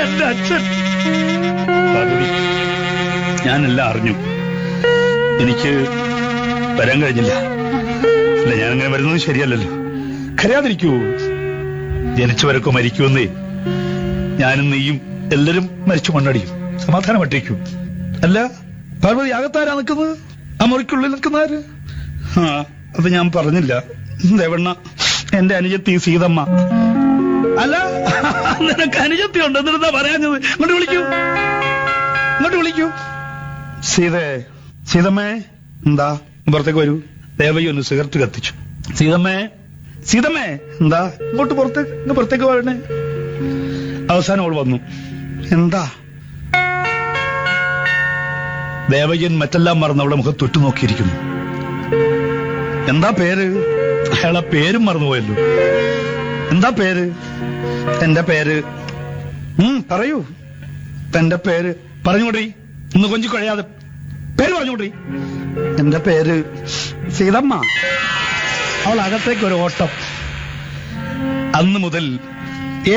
എന്റെ അച്ഛൻ പാർവതി ഞാനെല്ലാം അറിഞ്ഞു എനിക്ക് വരാൻ കഴിഞ്ഞില്ല അല്ല ഞാൻ അങ്ങനെ വരുന്നത് ശരിയല്ലല്ലോ കരയാതിരിക്കൂ ജനിച്ചവരൊക്കെ മരിക്കുമെന്നേ ഞാനും നീയും എല്ലാരും മരിച്ചു മണ്ണടിയും സമാധാനമായിട്ടിരിക്കൂ അല്ല പാർവതി അകത്താരാ നിൽക്കുന്നത് ആ മുറിക്കുള്ളിൽ നിൽക്കുന്നവര് ആ അത് ഞാൻ പറഞ്ഞില്ല ദേവണ്ണ എന്റെ അനുജത്തി സീതമ്മ അല്ല നിനക്ക് അനുജത്തി ഉണ്ട് എന്നിരുന്നാ പറയാഞ്ഞത് ഇങ്ങോട്ട് വിളിക്കൂ ഇങ്ങോട്ട് വിളിക്കൂ സീതേ സീതമ്മേ എന്താ പുറത്തേക്ക് വരൂ ദേവയ്യ ഒന്ന് സിഗരറ്റ് കത്തിച്ചു സീതമ്മേ സീതമ്മേ എന്താ ഇങ്ങോട്ട് പുറത്തേക്ക് ഇങ്ങ് പുറത്തേക്ക് വരണേ അവസാനം അവൾ വന്നു എന്താ ദേവയ്യൻ മറ്റെല്ലാം മറന്ന് അവളുടെ മുഖത്ത് തൊട്ടു നോക്കിയിരിക്കുന്നു എന്താ പേര് അയാളെ പേരും മറന്നുപോയല്ലോ എന്താ പേര് എന്റെ പേര് ഉം പറയൂ എന്റെ പേര് പറഞ്ഞുകൊണ്ടേ ഒന്ന് കൊഞ്ചി കഴിയാതെ പേര് പറഞ്ഞുകൊണ്ടേ എന്റെ പേര് സീതമ്മ അവൾ അകത്തേക്ക് ഒരു ഓട്ടം അന്ന് മുതൽ